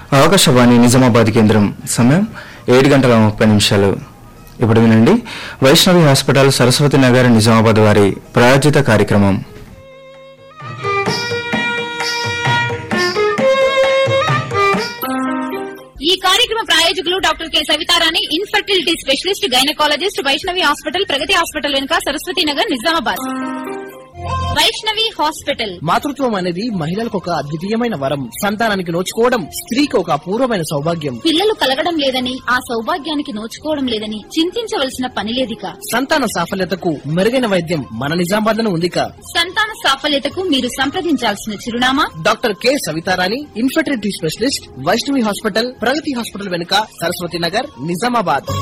ఆకాశవాణి నిజామాబాద్ కేంద్రం సమయం ఏడు గంటల ముప్పై నిమిషాలు ఇప్పుడు వినండి వైష్ణవి హాస్పిటల్ సరస్వతి నగర్ నిజామాబాద్ వారి ప్రాయోజిత కార్యక్రమం ఈ కార్యక్రమ ప్రాయోజకులు doctor K Savitharani infertility specialist gynaecologist Vaishnavi hospital Pragathi hospital వెనుక సరస్వతి నగర్ నిజామాబాద్ వైష్ణవి హాస్పిటల్ మాతృత్వం అనేది మహిళలకు ఒక అద్వితీయమైన వరం సంతానానికి నోచుకోవడం స్త్రీకి ఒక అపూర్వమైన సౌభాగ్యం పిల్లలు కలగడం లేదని ఆ సౌభాగ్యానికి నోచుకోవడం లేదని చింతించవలసిన పని లేదిక సంతాన సాఫల్యతకు మెరుగైన వైద్యం మన నిజామాబాద్ ఉందిక సంతాన సాఫల్యతకు మీరు సంప్రదించాల్సిన చిరునామా doctor K Savitharani infertility specialist Vaishnavi hospital Pragathi hospital వెనుక సరస్వతి నగర్ నిజామాబాద్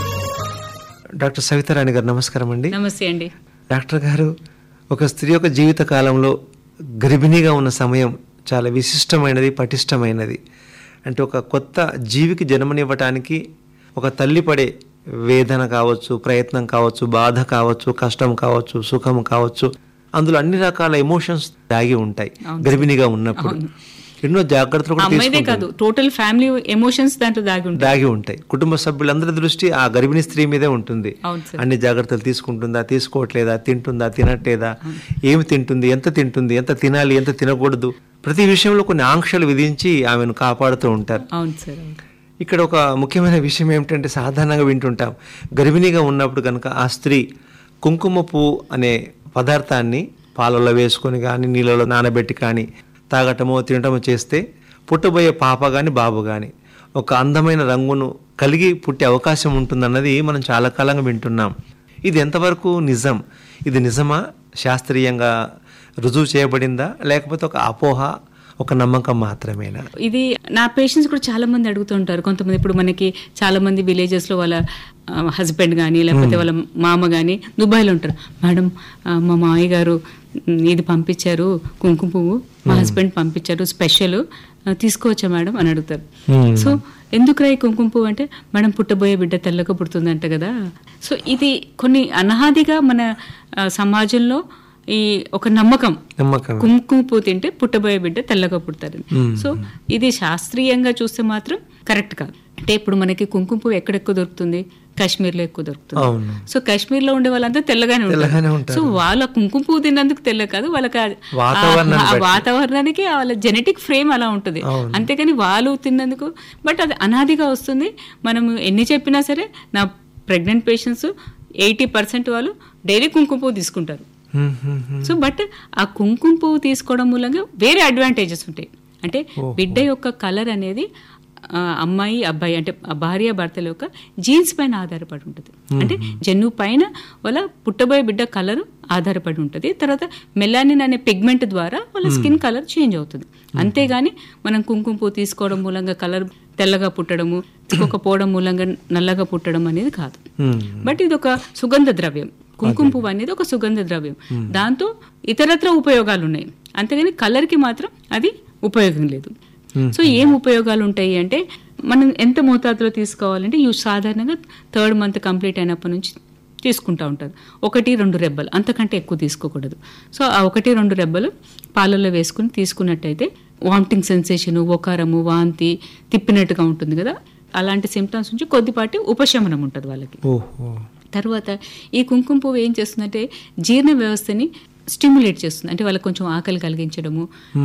డాక్టర్ సవితారాణి గారు నమస్కారం అండి నమస్తే అండి డాక్టర్ గారు ఒక స్త్రీ యొక్క జీవిత కాలంలో గర్భిణీగా ఉన్న సమయం చాలా విశిష్టమైనది పటిష్టమైనది అంటే ఒక కొత్త జీవికి జన్మనివ్వటానికి ఒక తల్లి పడే వేదన కావచ్చు ప్రయత్నం కావచ్చు బాధ కావచ్చు కష్టం కావచ్చు సుఖం కావచ్చు అందులో అన్ని రకాల ఎమోషన్స్ దాగి ఉంటాయి గర్భిణీగా ఉన్నప్పుడు ఎన్నో జాగ్రత్తలు కూడా అమ్మాయిదే తీసుకుంటుంది. కాదు టోటల్ ఫ్యామిలీ ఎమోషన్స్ దాంట్లో దాగి ఉంటాయి దాగి ఉంటాయి కుటుంబ సభ్యులందరి దృష్టి ఆ గర్భిణీ స్త్రీ మీదే ఉంటుంది అవును సార్. అన్ని జాగ్రత్తలు తీసుకుంటుందా తీసుకోవట్లేదా తింటుందా తినట్లేదా ఏమి తింటుంది ఎంత తింటుంది ఎంత తినాలి ఎంత తినకూడదు ప్రతి విషయంలో కొన్ని ఆంక్షలు విధించి ఆమెను కాపాడుతూ ఉంటారు అవును సార్ అవును. ఇక్కడ ఒక ముఖ్యమైన విషయం ఏమిటంటే సాధారణంగా వింటుంటాం గర్భిణీగా ఉన్నప్పుడు కనుక ఆ స్త్రీ కుంకుమ పువ్వు అనే పదార్థాన్ని పాలలో వేసుకొని కానీ నీళ్ళలో నానబెట్టి కానీ తాగటమో తినటమో చేస్తే పుట్టబోయే పాప కానీ బాబు కానీ ఒక అందమైన రంగును కలిగి పుట్టే అవకాశం ఉంటుందన్నది మనం చాలా కాలంగా వింటున్నాం ఇది ఎంతవరకు నిజం ఇది నిజమా శాస్త్రీయంగా రుజువు చేయబడిందా లేకపోతే ఒక అపోహ ఒక నమ్మకం మాత్రమేనా ఇది నా పేషెంట్స్ కూడా చాలా మంది అడుగుతుంటారు కొంతమంది ఇప్పుడు మనకి చాలా మంది విలేజెస్ లో వాళ్ళ హస్బెండ్ కానీ లేకపోతే వాళ్ళ మామ కానీ దుబాయ్లో ఉంటారు మేడం ఆ, మా మామయ్య గారు ఉమ్, ఇది పంపించారు కుంకుమ పువ్వు మా హస్బెండ్ పంపించారు స్పెషల్ తీసుకోవచ్చా మేడం అని అడుగుతారు సో ఎందుకు ఈ కుంకుమ పువ్వు అంటే మేడం పుట్టబోయే బిడ్డ తెల్లగా పుడుతుందంట కదా సో ఇది కొన్ని అనాదిగా మన ఆ, సమాజంలో ఈ ఒక నమ్మకం నమ్మకం కుంకుమ పువ్వు తింటే పుట్టబోయే బిడ్డ తెల్లగా పుడతారని సో ఇది శాస్త్రీయంగా చూస్తే మాత్రం కరెక్ట్ కాదు అంటే ఇప్పుడు మనకి కుంకుమ పువ్వు ఎక్కడ ఎక్కువ దొరుకుతుంది కాశ్మీర్లో ఎక్కువ దొరుకుతుంది అవును సో కాశ్మీర్లో ఉండే వాళ్ళంతా తెల్లగానే తెల్లగానే ఉంటారు ఉంటారు. సో వాళ్ళ కుంకుమ పువ్వు తిన్నందుకు తెల్ల కాదు వాళ్ళకి ఆ- వాతావరణాన్ని ఆ- ఆ బట్టి. వాతావరణానికి వాళ్ళ జెనెటిక్ ఫ్రేమ్ అలా ఉంటుంది అవును. అంతేకాని వాళ్ళు తిన్నందుకు బట్ అది అనాదిగా వస్తుంది మనం ఎన్ని చెప్పినా సరే నా ప్రెగ్నెంట్ పేషెంట్స్ ఎయిటీ పర్సెంట్ వాళ్ళు డైలీ కుంకుమ పువ్వు తీసుకుంటారు హ్మ్, హ్మ్, హ్మ్. సో బట్ ఆ కుంకుమ పువ్వు తీసుకోవడం మూలంగా వేరే అడ్వాంటేజెస్ ఉంటాయి అంటే బిడ్డ యొక్క కలర్ అనేది ఆ, అమ్మాయి అబ్బాయి అంటే ఆ భార్య భర్తల యొక్క జీన్స్ పైన ఆధారపడి ఉంటుంది అంటే జన్ను పైన వాళ్ళ పుట్టబోయే బిడ్డ కలర్ ఆధారపడి ఉంటుంది తర్వాత మెలానిన్ అనే పిగ్మెంట్ ద్వారా వాళ్ళ స్కిన్ కలర్ చేంజ్ అవుతుంది అంతేగాని మనం కుంకుమ పువ్వు తీసుకోవడం మూలంగా కలర్ తెల్లగా పుట్టడము తీసుకోకపోవడం మూలంగా నల్లగా పుట్టడం అనేది కాదు హ్మ్. బట్ ఇది ఒక సుగంధ ద్రవ్యం కుంకుమ పువ్వు అనేది ఒక సుగంధ ద్రవ్యం దాంతో ఇతరత్ర ఉపయోగాలు ఉన్నాయి అంతేగాని కలర్ కి మాత్రం అది ఉపయోగం లేదు సో ఏం ఉపయోగాలు ఉంటాయి అంటే మనం ఎంత మోతాదులో తీసుకోవాలంటే ఇవి సాధారణంగా థర్డ్ మంత్ కంప్లీట్ అయినప్పటి నుంచి తీసుకుంటా ఉంటారు ఒకటి రెండు రెబ్బలు అంతకంటే ఎక్కువ తీసుకోకూడదు సో ఆ ఒకటి రెండు రెబ్బలు పాలల్లో వేసుకుని తీసుకున్నట్టయితే వామిటింగ్ సెన్సేషన్ ఒకారము వాంతి తిప్పినట్టుగా ఉంటుంది కదా అలాంటి సిమ్టమ్స్ నుంచి కొద్దిపాటి ఉపశమనం ఉంటుంది వాళ్ళకి ఓహో తర్వాత ఈ కుంకుమ పువ్వు ఏం చేస్తుందంటే జీర్ణ వ్యవస్థని స్టిమ్యులేట్ చేస్తుంది అంటే వాళ్ళకి కొంచెం ఆకలి కలిగించడము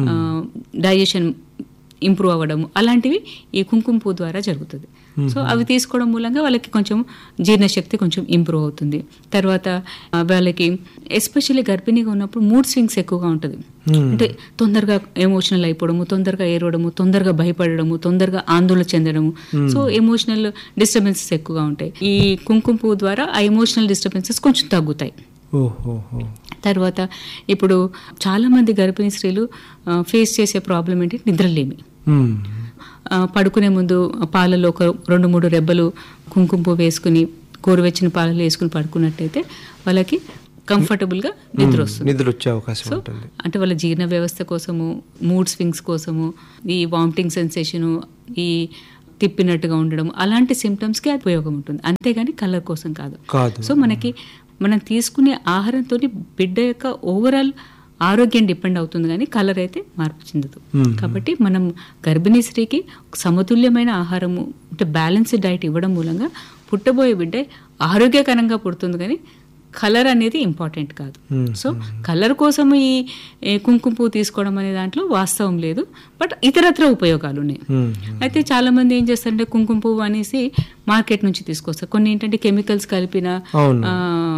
డైజెషన్ ఇంప్రూవ్ అవ్వడము అలాంటివి ఈ కుంకుమ పువ్వు ద్వారా జరుగుతుంది సో అవి తీసుకోవడం మూలంగా వాళ్ళకి కొంచెం జీర్ణశక్తి కొంచెం ఇంప్రూవ్ అవుతుంది తర్వాత ఆ, వాళ్ళకి ఎస్పెషల్లీ గర్భిణీగా ఉన్నప్పుడు మూడ్ స్వింగ్స్ ఎక్కువగా ఉంటుంది అంటే తొందరగా ఎమోషనల్ అయిపోవడము తొందరగా ఏడవడము తొందరగా భయపడడము తొందరగా ఆందోళన చెందడము సో ఎమోషనల్ డిస్టర్బెన్సెస్ ఎక్కువగా ఉంటాయి ఈ కుంకుమ పువ్వు ద్వారా ఆ ఎమోషనల్ డిస్టర్బెన్సెస్ కొంచెం తగ్గుతాయి ఓహోహో తర్వాత ఇప్పుడు చాలా మంది గర్భిణీ స్త్రీలు ఫేస్ చేసే ప్రాబ్లం ఏంటి నిద్రలేమి హ్మ్. ఆ, పడుకునే ముందు పాలలో ఒక రెండు మూడు రెబ్బలు కుంకుమ పువ్వు వేసుకుని గోరువెచ్చిన పాలలో వేసుకుని పడుకున్నట్టయితే వాళ్ళకి కంఫర్టబుల్గా నిద్ర వస్తుంది నిధులు వచ్చే అవకాశం సో ఉంటుంది అంటే వాళ్ళ జీర్ణ వ్యవస్థ కోసము మూడ్ స్వింగ్స్ కోసము ఈ వామిటింగ్ సెన్సేషను ఈ తిప్పినట్టుగా ఉండడం అలాంటి సిమ్టమ్స్కి అది ఉపయోగం ఉంటుంది అంతేగాని కలర్ కోసం కాదు కాదు సో మనకి మనం తీసుకునే ఆహారంతో బిడ్డ యొక్క ఓవరాల్ ఆరోగ్యం డిపెండ్ అవుతుంది కానీ కలర్ అయితే మార్పు చెందదు కాబట్టి మనం గర్భిణీ స్త్రీకి సమతుల్యమైన ఆహారము అంటే బ్యాలెన్స్డ్ డైట్ ఇవ్వడం మూలంగా పుట్టబోయే బిడ్డ ఆరోగ్యకరంగా పుడుతుంది కానీ కలర్ అనేది ఇంపార్టెంట్ కాదు సో కలర్ కోసం ఈ ఏ, కుంకుమ పువ్వు తీసుకోవడం అనే దాంట్లో వాస్తవం లేదు బట్ ఇతరత్ర ఉపయోగాలు ఉన్నాయి అయితే చాలా మంది ఏం చేస్తారంటే కుంకుమ పువ్వు అనేసి మార్కెట్ నుంచి తీసుకొస్తారు కొన్ని ఏంటంటే కెమికల్స్ కలిపిన అవును. ఆ,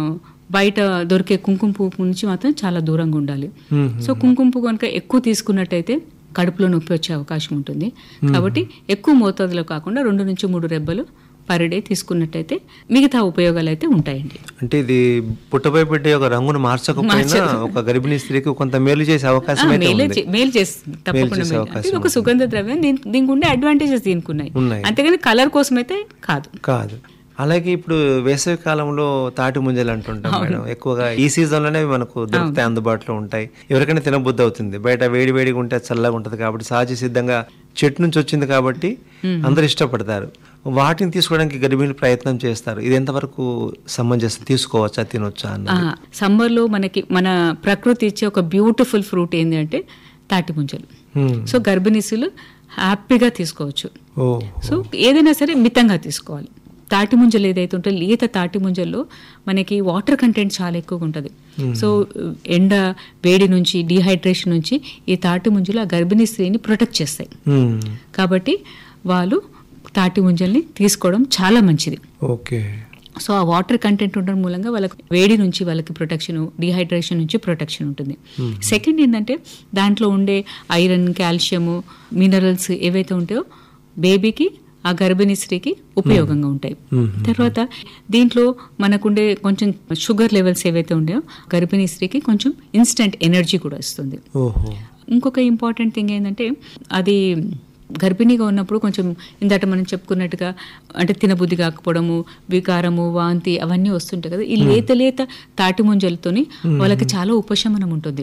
బయట దొరికే కుంకుమ పువ్వు నుంచి మాత్రం చాలా దూరంగా ఉండాలి సో కుంకుమ పువ్వు కనుక ఎక్కువ తీసుకున్నట్టయితే కడుపులో నొప్పి వచ్చే అవకాశం ఉంటుంది కాబట్టి ఎక్కువ మోతాదులో కాకుండా రెండు నుంచి మూడు రెబ్బలు పర్ డే తీసుకున్నట్టయితే మిగతా ఉపయోగాలు అయితే ఉంటాయండి అంటే ఇది పుట్టబోయే బిడ్డ యొక్క రంగును మార్చకపోయినా ఒక గర్భిణీ స్త్రీకి కొంత మేలు చేసే అవకాశం అయితే మేలు ఉంది చే- మేలు చేస్తుంది తప్పకుండా చేసే మేలు. అవకాశం అంటే ఇది ఒక సుగంధ ద్రవ్యం దీని- దీనికి ఉండే అడ్వాంటేజెస్ దీనికి ఉన్నాయి ఉన్నాయి. అంతేగాని కలర్ కోసం అయితే కాదు కాదు అలాగే ఇప్పుడు వేసవి కాలంలో తాటి ముంజలు అంటుంటాం మేడం ఎక్కువగా ఈ సీజన్ లోనే మనకు దొరుకుతాయి అందుబాటులో ఉంటాయి ఎవరికైనా తినబుద్ధి అవుతుంది బయట వేడి వేడిగా ఉంటే చల్లగా ఉంటది కాబట్టి సహజ సిద్ధంగా చెట్టు నుంచి వచ్చింది కాబట్టి అందరు ఇష్టపడతారు వాటిని తీసుకోవడానికి గర్భిణీలు ప్రయత్నం చేస్తారు ఇది ఎంతవరకు సమంజసం తీసుకోవచ్చా తినొచ్చా అన్నది సమ్మర్ లో మనకి మన ప్రకృతి ఇచ్చే ఒక బ్యూటిఫుల్ ఫ్రూట్ ఏంటి అంటే తాటి ముంజలు Hmm. సో గర్భిణీసులు హ్యాపీగా తీసుకోవచ్చు ఓ సో ఏదైనా సరే మితంగా తీసుకోవాలి తాటి ముంజలు ఏదైతే ఉంటే లేత తాటి ముంజల్లో మనకి వాటర్ కంటెంట్ చాలా ఎక్కువగా ఉంటుంది సో ఎండ వేడి నుంచి డిహైడ్రేషన్ నుంచి ఈ తాటి ముంజలు ఆ గర్భిణీ స్త్రీని ప్రొటెక్ట్ చేస్తాయి మ్మ్. కాబట్టి వాళ్ళు తాటి ముంజల్ని తీసుకోవడం చాలా మంచిది ఓకే సో ఆ వాటర్ కంటెంట్ ఉండడం మూలంగా వాళ్ళకి వేడి నుంచి వాళ్ళకి ప్రొటెక్షన్ డిహైడ్రేషన్ నుంచి ప్రొటెక్షన్ ఉంటుంది సెకండ్ ఏంటంటే దాంట్లో ఉండే ఐరన్ కాల్షియము మినరల్స్ ఏవైతే ఉంటాయో బేబీకి ఆ గర్భిణీ స్త్రీకి ఉపయోగంగా ఉంటాయి తర్వాత దీంట్లో మనకుండే కొంచెం షుగర్ లెవెల్స్ ఏవైతే ఉన్నాయో గర్భిణీ స్త్రీకి కొంచెం ఇన్స్టెంట్ ఎనర్జీ కూడా ఇస్తుంది ఓహో ఇంకొక ఇంపార్టెంట్ థింగ్ ఏంటంటే అది గర్భిణీగా ఉన్నప్పుడు కొంచెం ఇందాక మనం చెప్పుకున్నట్టుగా అంటే తినబుద్ధి కాకపోవడము వికారము వాంతి అవన్నీ వస్తుంటాయి కదా ఈ లేత లేత తాటి ముంజలతోని వాళ్ళకి చాలా ఉపశమనం ఉంటుంది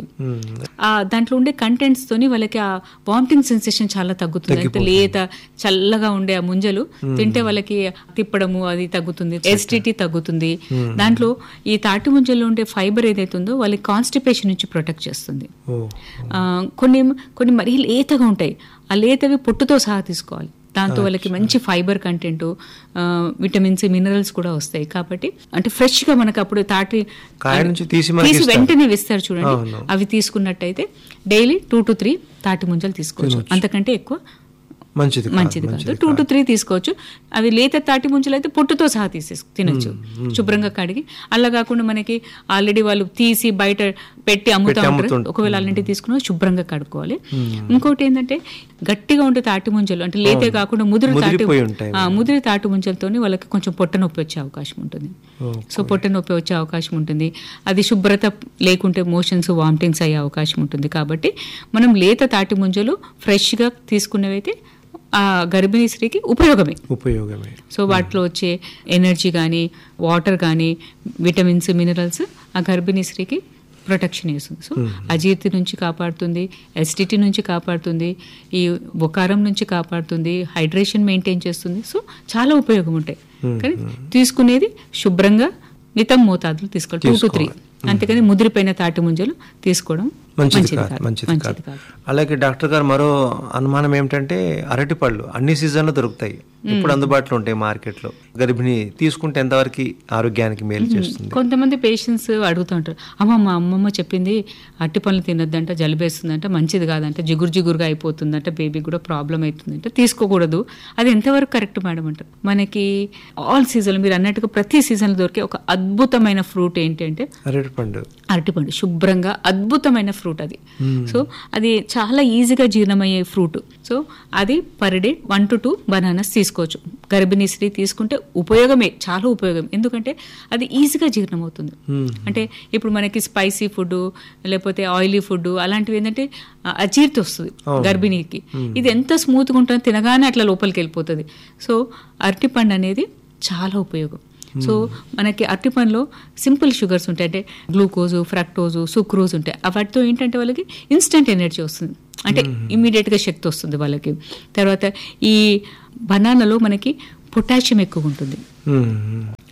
ఆ దాంట్లో ఉండే కంటెంట్స్ తోని వాళ్ళకి ఆ వామిటింగ్ సెన్సేషన్ చాలా తగ్గుతుంది అయితే లేత చల్లగా ఉండే ఆ ముంజలు తింటే వాళ్ళకి తిప్పడము అది తగ్గుతుంది ఎసిడిటీ తగ్గుతుంది దాంట్లో ఈ తాటి ముంజల్లో ఉండే ఫైబర్ ఏదైతే ఉందో వాళ్ళకి కాన్స్టిపేషన్ నుంచి ప్రొటెక్ట్ చేస్తుంది ఓ ఆ, కొన్ని కొన్ని మరీ లేతగా ఉంటాయి ఆ లేతవి పొట్టుతో సహా తీసుకోవాలి దాంతో వాళ్ళకి మంచి ఫైబర్ కంటెంట్ విటమిన్స్ మినరల్స్ కూడా వస్తాయి కాబట్టి అంటే ఫ్రెష్ గా మనకు అప్పుడు తాటి కాయ నుంచి తీసి మనకి తీసి ఇస్తారు. వెంటనే వేస్తారు చూడండి అవును. అవి తీసుకున్నట్టయితే డైలీ టూ టు త్రీ తాటి ముంజలు తీసుకోవచ్చు అంతకంటే ఎక్కువ మంచిది కాదు, మంచిది కాదు టూ టు త్రీ తీసుకోవచ్చు అవి లేత తాటి ముంజలు అయితే పొట్టుతో సహా తీసే తినొచ్చు శుభ్రంగా కడిగి అలా కాకుండా మనకి ఆల్రెడీ వాళ్ళు తీసి బయట పెట్టి అమ్ముతా ఉంటారు అమ్ముతుంటారు. ఒకవేళ అలాంటివి తీసుకున్నా శుభ్రంగా కడుక్కోవాలి ఇంకోటి ఏంటంటే గట్టిగా ఉండే తాటి ముంజలు అంటే లేతే కాకుండా ముదురు తాటి ముదిరిపోయి ఉంటాయి. ఆ, ముదిరి తాటి ముంజలతోని వాళ్ళకి కొంచెం పొట్ట నొప్పి వచ్చే అవకాశం ఉంటుంది సో పొట్ట నొప్పి వచ్చే అవకాశం ఉంటుంది అది శుభ్రత లేకుంటే మోషన్స్ వామిటింగ్స్ అయ్యే అవకాశం ఉంటుంది కాబట్టి మనం లేత తాటి ముంజలు ఫ్రెష్గా తీసుకునేవైతే ఆ గర్భిణీ స్త్రీకి ఉపయోగమే ఉపయోగమే సో వాటిలో వచ్చే ఎనర్జీ కానీ వాటర్ కానీ విటమిన్స్ మినరల్స్ ఆ గర్భిణీ స్త్రీకి ప్రొటెక్షన్ ఇస్తుంది సో అజీర్తి నుంచి కాపాడుతుంది ఎసిడిటీ నుంచి కాపాడుతుంది ఈ బొకారం నుంచి కాపాడుతుంది హైడ్రేషన్ మెయింటైన్ చేస్తుంది సో చాలా ఉపయోగం ఉంటాయి కానీ తీసుకునేది శుభ్రంగా మితం మోతాదులు తీసుకోవాలి టూ టు త్రీ అంతేకాని ముదిరిపోయిన తాటి ముంజలు తీసుకోవడం మంచిది కాదు మంచిది కాదు అలాగే డాక్టర్ గారు మరో అనుమానం ఏమిటంటే అరటిపళ్ళు అన్ని సీజన్లో దొరుకుతాయి ఇప్పుడు అందుబాటులో ఉంటాయి మార్కెట్లో గర్భిణి తీసుకుంటే ఎంతవరకు ఆరోగ్యానికి మేలు చేస్తుంది కొంతమంది పేషెంట్స్ అడుగుతూ ఉంటారు అమ్మ మా అమ్మమ్మ చెప్పింది అట్టి పనులు తినొద్దంట జలుబేస్తుందంట మంచిది కాదంట జిగురు జిగురుగా అయిపోతుందంట బేబీ కూడా ప్రాబ్లం అవుతుందంట తీసుకోకూడదు అది ఎంతవరకు కరెక్ట్ మేడం అంటారు మనకి ఆల్ సీజన్ మీరు అన్నట్టుగా ప్రతి సీజన్లో దొరికే ఒక అద్భుతమైన ఫ్రూట్ ఏంటంటే అరటిపండు అరటిపండు శుభ్రంగా అద్భుతమైన ఫ్రూట్ అది సో అది చాలా ఈజీగా జీర్ణమయ్యే ఫ్రూట్ సో అది per day one to two bananas తీసుకోవచ్చు గర్భిణీ స్త్రీ తీసుకుంటే ఉపయోగమే చాలా ఉపయోగం ఎందుకంటే అది ఈజీగా జీర్ణమవుతుంది అంటే ఇప్పుడు మనకి స్పైసీ ఫుడ్ లేకపోతే ఆయిలీ ఫుడ్ అలాంటివి ఏంటంటే ఆ, అజీర్తి వస్తుంది గర్భిణీకి ఇది ఎంత స్మూత్గా ఉంటుందో తినగానే అట్లా లోపలికి వెళ్ళిపోతుంది సో అరటిపండు అనేది చాలా ఉపయోగం సో మనకి అరటి పండ్లో సింపుల్ షుగర్స్ ఉంటాయి అంటే గ్లూకోజు ఫ్రక్టోజు సుక్రోజ్ ఉంటాయి ఆ వాటితో ఏంటంటే వాళ్ళకి ఇన్స్టెంట్ ఎనర్జీ వస్తుంది అంటే immediate గా శక్తి వస్తుంది వాళ్ళకి తర్వాత ఈ బనానాలో మనకి పొటాషియం ఎక్కువ ఉంటుంది మ్మ్.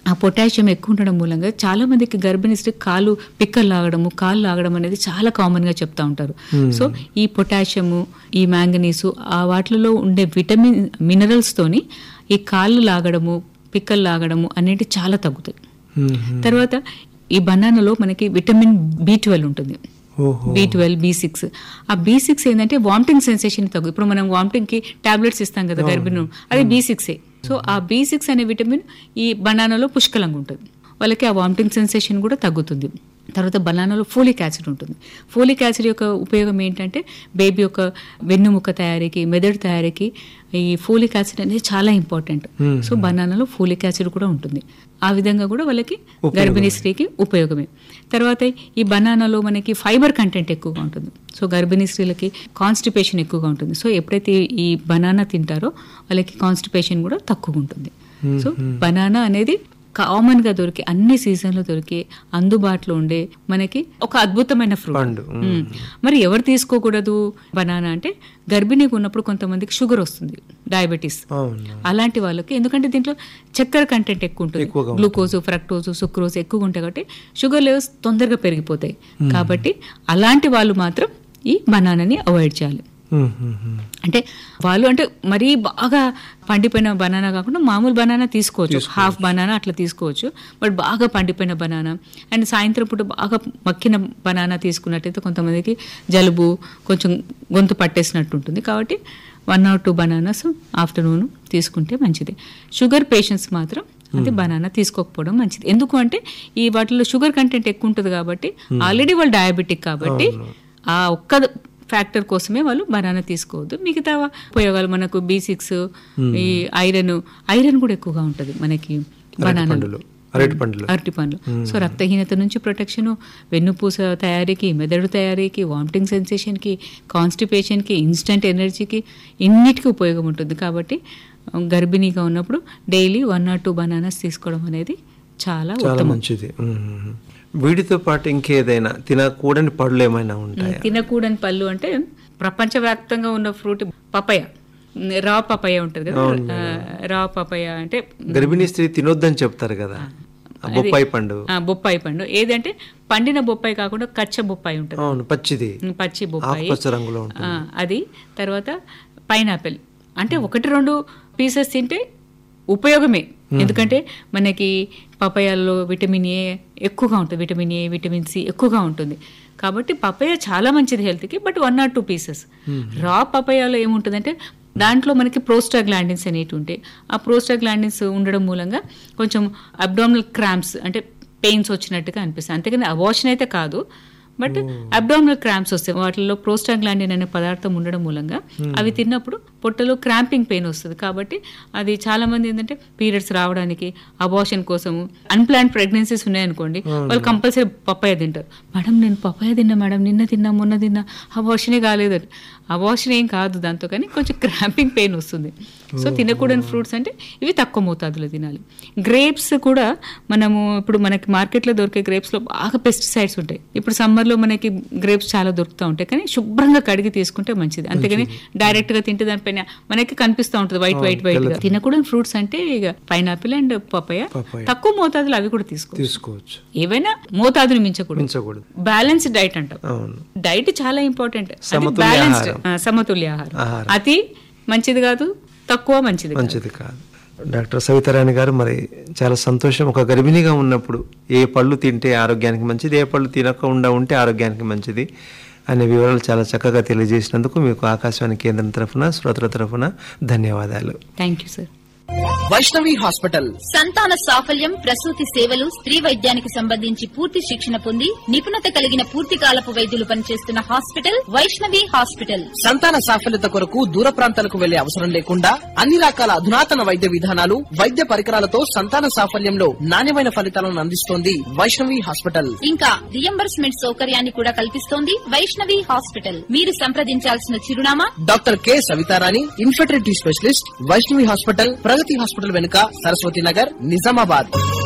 ఆ పొటాషియం ఎక్కువ ఉండడం మూలంగా చాలా మందికి గర్భిణీ స్త్రీ కాలు పిక్కలు లాగడము కాలు లాగడం అనేది చాలా కామన్ గా చెప్తా ఉంటారు సో ఈ పొటాషియము ఈ మ్యాంగనీసు ఆ వాటిలో ఉండే విటమిన్ మినరల్స్ తోని ఈ కాళ్ళు లాగడము పిక్కలు లాగడము అనేవి చాలా తగ్గుతాయి తర్వాత ఈ బనానాలో మనకి విటమిన్ బి ట్వెల్వ్ ఉంటుంది ఓహో బి ట్వెల్వ్ బి సిక్స్ ఆ బి సిక్స్ ఏంటంటే వామిటింగ్ సెన్సేషన్ తగ్గు ఇప్పుడు మనం వామిటింగ్ కి టాబ్లెట్స్ ఇస్తాం కదా గర్భిణి అది బి సిక్సే సో ఆ బి సిక్స్ అనే విటమిన్ ఈ బనానాలో పుష్కలంగా ఉంటుంది వాళ్ళకి ఆ వామిటింగ్ సెన్సేషన్ కూడా తగ్గుతుంది తర్వాత బనానాలో ఫోలిక్ యాసిడ్ ఉంటుంది ఫోలిక్ యాసిడ్ యొక్క ఉపయోగం ఏంటంటే బేబీ యొక్క వెన్నుముక్క తయారీకి మెదడు తయారీకి ఈ ఫోలిక్ యాసిడ్ అనేది చాలా ఇంపార్టెంట్ సో బనానాలో ఫోలిక్ యాసిడ్ కూడా ఉంటుంది ఆ విధంగా కూడా వాళ్ళకి గర్భిణీ స్త్రీకి ఉపయోగమే తర్వాత ఈ బనానాలో మనకి ఫైబర్ కంటెంట్ ఎక్కువగా ఉంటుంది సో గర్భిణీ స్త్రీలకి కాన్స్టిపేషన్ ఎక్కువగా ఉంటుంది సో ఎప్పుడైతే ఈ బనానా తింటారో వాళ్ళకి కాన్స్టిపేషన్ కూడా తక్కువ ఉంటుంది సో బనానా అనేది కామన్ గా దొరికే అన్ని సీజన్ లో దొరికే అందుబాటులో ఉండే మనకి ఒక అద్భుతమైన ఫ్రూట్ పండు. మ్మ్. మరి ఎవరు తీసుకోకూడదు బనానా అంటే గర్భిణీగా ఉన్నప్పుడు కొంతమందికి షుగర్ వస్తుంది డయాబెటీస్ అవును అలాంటి వాళ్ళకి ఎందుకంటే దీంట్లో చక్కెర కంటెంట్ ఎక్కువ ఉంటుంది ఎక్కువగా గ్లూకోజ్ ఫ్రక్టోజ్ సుక్రోజ్ ఎక్కువగా ఉంటాయి కాబట్టి షుగర్ లెవెల్స్ తొందరగా పెరిగిపోతాయి కాబట్టి అలాంటి వాళ్ళు మాత్రం ఈ బనానాని అవాయిడ్ చేయాలి మ్మ్, మ్మ్, మ్మ్. అంటే వాళ్ళు అంటే మరీ బాగా పండిపోయిన బనానా కాకుండా మామూలు బనానా తీసుకోవచ్చు హాఫ్ బనానా అట్లా తీసుకోవచ్చు బట్ బాగా పండిపోయిన బనానా అండ్ సాయంత్రం పూట బాగా మక్కిన బనానా తీసుకున్నట్టయితే కొంతమందికి జలుబు కొంచెం గొంతు పట్టేసినట్టు ఉంటుంది కాబట్టి one or two bananas afternoon తీసుకుంటే మంచిది షుగర్ పేషెంట్స్ మాత్రం అది బనానా తీసుకోకపోవడం మంచిది ఎందుకు అంటే ఈ వాటిలో షుగర్ కంటెంట్ ఎక్కువ ఉంటుంది కాబట్టి ఆల్రెడీ వాళ్ళు డయాబెటిక్ కాబట్టి ఆ ఒక్క ఫ్యాక్టర్ కోసమే వాళ్ళు బనానా తీసుకోవద్దు మిగతా ఉపయోగాలు మనకు బి సిక్స్ ఈ ఐరన్ ఐరన్ కూడా ఎక్కువగా ఉంటుంది మనకి బనానా పండులు అరటి పండ్లు అరటి పండ్లు సో రక్తహీనత నుంచి ప్రొటెక్షన్ వెన్నుపూస తయారీకి మెదడు తయారీకి వామిటింగ్ సెన్సేషన్ కి కాన్స్టిపేషన్ కి ఇన్స్టంట్ ఎనర్జీకి ఇన్నిటికీ ఉపయోగం ఉంటుంది కాబట్టి గర్భిణీగా ఉన్నప్పుడు daily one or two bananas తీసుకోవడం అనేది చాలా చాలా ఉత్తమం మంచిది మ్మ్, మ్మ్. వీటితో పాటు ఇంకేదైనా తినకూడని పళ్ళు ఏమైనా ఉంటాయా తినకూడని పళ్ళు అంటే ప్రపంచవ్యాప్తంగా ఉన్న ఫ్రూట్ పపయ రా పపయ ఉంటుంది కదా ఆ, రా పపయ అంటే గర్భిణీ స్త్రీ తినొద్దని చెప్తారు కదా ఆ బొప్పాయి పండు ఆ, బొప్పాయి పండు ఏదంటే పండిన బొప్పాయి కాకుండా కచ్చ బొప్పాయి ఉంటుంది అవును పచ్చిది ఉమ్, పచ్చి బొప్పాయి ఆకుపచ్చ రంగులో ఉంటుంది ఆ, అది తర్వాత పైనాపిల్ అంటే ఒకటి రెండు పీసెస్ తింటే ఉపయోగమే ఎందుకంటే మనకి పపాయాల్లో విటమిన్ ఏ ఎక్కువగా ఉంటుంది విటమిన్ ఏ విటమిన్ సి ఎక్కువగా ఉంటుంది కాబట్టి పపాయ చాలా మంచిది హెల్త్కి but one or two pieces raw పపాయాలో ఏముంటుందంటే దాంట్లో మనకి ప్రోస్టాగ్లాండిన్స్ అనేవి ఉంటాయి ఆ ప్రోస్టాగ్లాండిన్స్ ఉండడం మూలంగా కొంచెం అబ్డామినల్ క్రాంప్స్ అంటే పెయిన్స్ వచ్చినట్టుగా అనిపిస్తుంది అంతేగాని అవాషన్ అయితే కాదు బట్ అబ్డామినల్ క్రాంప్స్ వస్తాయి వాటిలో ప్రోస్టాగ్లాండిన్ అనే పదార్థం ఉండడం మూలంగా అవి తిన్నప్పుడు పొట్టలో క్రాంపింగ్ పెయిన్ వస్తుంది కాబట్టి అది చాలా మంది ఏంటంటే పీరియడ్స్ రావడానికి అబార్షన్ కోసము అన్ప్లాన్ ప్రెగ్నెన్సీస్ ఉన్నాయనుకోండి వాళ్ళు కంపల్సరీ పప్పాయ తింటారు మేడం నేను పప్పాయ తిన్నా మేడం నిన్న తిన్నా మొన్న తిన్నా అబార్షనే కాలేదు అబార్షన్ ఏం కాదు దాంతో కానీ కొంచెం క్రాంపింగ్ పెయిన్ వస్తుంది సో తినకూడని ఫ్రూట్స్ అంటే ఇవి తక్కువ మోతాదులో తినాలి గ్రేప్స్ కూడా మనము ఇప్పుడు మనకి మార్కెట్లో దొరికే గ్రేప్స్ లో బాగా పెస్టిసైడ్స్ ఉంటాయి ఇప్పుడు సమ్మర్ లో మనకి గ్రేప్స్ చాలా దొరుకుతూ ఉంటాయి కానీ శుభ్రంగా కడిగి తీసుకుంటే మంచిది అంతేగాని డైరెక్ట్ గా తింటే దానిపైన మనకి కనిపిస్తూ ఉంటుంది వైట్ వైట్ వైట్ గా తినకూడని ఫ్రూట్స్ అంటే ఇక పైనాపిల్ అండ్ పపాయ పపాయ. తక్కువ మోతాదులో అవి కూడా తీసుకో తీసుకోవచ్చు ఏవైనా మోతాదుని మించకూడదు మించకూడదు బ్యాలెన్స్డ్ డైట్ అంటాం అవును డైట్ చాలా ఇంపార్టెంట్ సమతుల్య బ్యాలెన్స్డ్ ఆహారం. సమతుల్య ఆహారం ఆహారం. అతి మంచిది కాదు తక్కువ మంచిది కాదు. మంచిది కాదు డాక్టర్ సవితారాణి గారు మరి చాలా సంతోషం ఒక గర్భిణిగా ఉన్నప్పుడు ఏ పళ్ళు తింటే ఆరోగ్యానికి మంచిది ఏ పళ్ళు తినకుండా ఉంటే ఆరోగ్యానికి మంచిది అనే వివరాలు చాలా చక్కగా తెలియజేసినందుకు మీకు ఆకాశవాణి కేంద్రం తరఫున శ్రోతల తరఫున ధన్యవాదాలు thank you sir Vaishnavi hospital సంతాన సాఫల్యం ప్రసూతి సేవలు స్త్రీ వైద్యానికి సంబంధించి పూర్తి శిక్షణ పొంది నిపుణత కలిగిన పూర్తి కాలపు వైద్యులు పనిచేస్తున్న హాస్పిటల్ వైష్ణవి హాస్పిటల్ సంతాన సాఫల్యత కొరకు దూర ప్రాంతాలకు వెళ్లే అవసరం లేకుండా అన్ని రకాల అధునాతన వైద్య విధానాలు వైద్య పరికరాలతో సంతాన సాఫల్యంలో నాణ్యమైన ఫలితాలను అందిస్తోంది వైష్ణవి హాస్పిటల్ ఇంకా రియంబర్స్మెంట్ సౌకర్యాన్ని కూడా కల్పిస్తోంది వైష్ణవి హాస్పిటల్ మీరు సంప్రదించాల్సిన చిరునామా doctor K Savitharani infertility specialist Vaishnavi hospital Pragathi hospital వెనుక సరస్వతి నగర్ నిజామాబాద్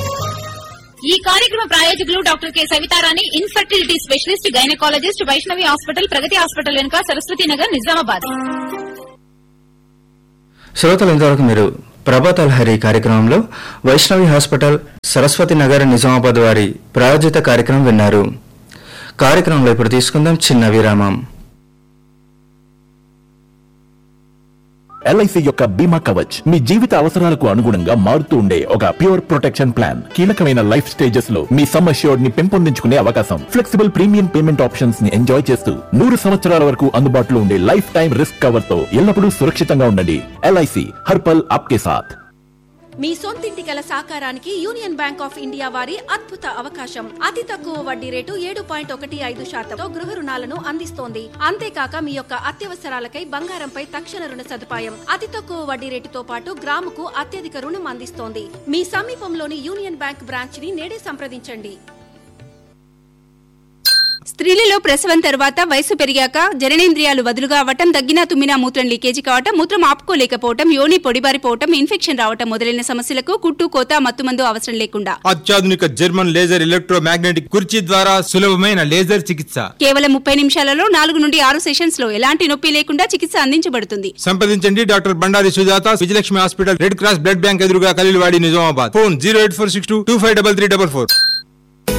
ఈ కార్యక్రమ ప్రాయోజకులు doctor K Savitharani infertility specialist gynaecologist Vaishnavi hospital Pragathi hospital వెనుక సరస్వతి నగర్ నిజామాబాద్ శ్రోతలు ఇంతవరకు మీరు ప్రభాతల్ హరి కార్యక్రమంలో వైష్ణవి హాస్పిటల్ సరస్వతి నగర్ నిజామాబాద్ వారి ప్రాయోజిత కార్యక్రమం విన్నారు కార్యక్రమంలో ఇప్పుడు తీసుకుందాం చిన్న విరామం ఎల్ఐసి యొక్క బీమా కవచ్ మీ జీవిత అవసరాలకు అనుగుణంగా మారుతూ ఉండే ఒక ప్యూర్ ప్రొటెక్షన్ ప్లాన్ కీలకమైన లైఫ్ స్టేజెస్ లో మీ సమ్ అష్యూర్డ్ ని పెంపొందించుకునే అవకాశం ఫ్లెక్సిబుల్ ప్రీమియం పేమెంట్ ఆప్షన్స్ ని ఎంజాయ్ చేస్తూ నూరు సంవత్సరాల వరకు అందుబాటులో ఉండే లైఫ్ టైం రిస్క్ కవర్ తో ఎల్లప్పుడూ సురక్షితంగా ఉండండి ఎల్ఐసి హర్పల్ ఆప్కే సాథ్ మీ సొంతింటి కల సాకారానికి యూనియన్ బ్యాంక్ ఆఫ్ ఇండియా వారి అద్భుత అవకాశం అతి తక్కువ వడ్డీ రేటు ఏడు పాయింట్ ఒకటి ఐదు శాతంతో గృహ రుణాలను అందిస్తోంది అంతేకాక మీ యొక్క అత్యవసరాలకై బంగారంపై తక్షణ రుణ సదుపాయం అతి తక్కువ వడ్డీ రేటుతో పాటు గ్రాముకు అత్యధిక రుణం అందిస్తోంది మీ సమీపంలోని యూనియన్ బ్యాంక్ బ్రాంచ్ ని నేడే సంప్రదించండి స్త్రీలలో ప్రసవం తర్వాత వయసు పెరిగాక జననేంద్రియాలు వదులుగా అవ్వటం దగ్గినా తుమ్మినా మూత్రం లీకేజీ కావటం మూత్రం ఆపుకోలేకపోవటం యోని పొడిబారిపోవటం ఇన్ఫెక్షన్ రావటం మొదలైన సమస్యలకు కుట్టు కోత మత్తుమందు అవసరం లేకుండా అత్యాధునిక జర్మన్ లేజర్ ఎలక్ట్రో మ్యాగ్నెటిక్ కుర్చీ ద్వారా సులభమైన లేజర్ చికిత్స కేవలం ముప్పై నిమిషాలలో నాలుగు నుండి ఆరు సెషన్స్ లో ఎలాంటి నొప్పి లేకుండా చికిత్స అందించబడుతుంది సంప్రదించండి doctor Bandari Sujatha Vijayalakshmi hospital red cross blood bank ఎదురుగా Khaleelwadi Nizamabad phone zero eight four six two two five double three double four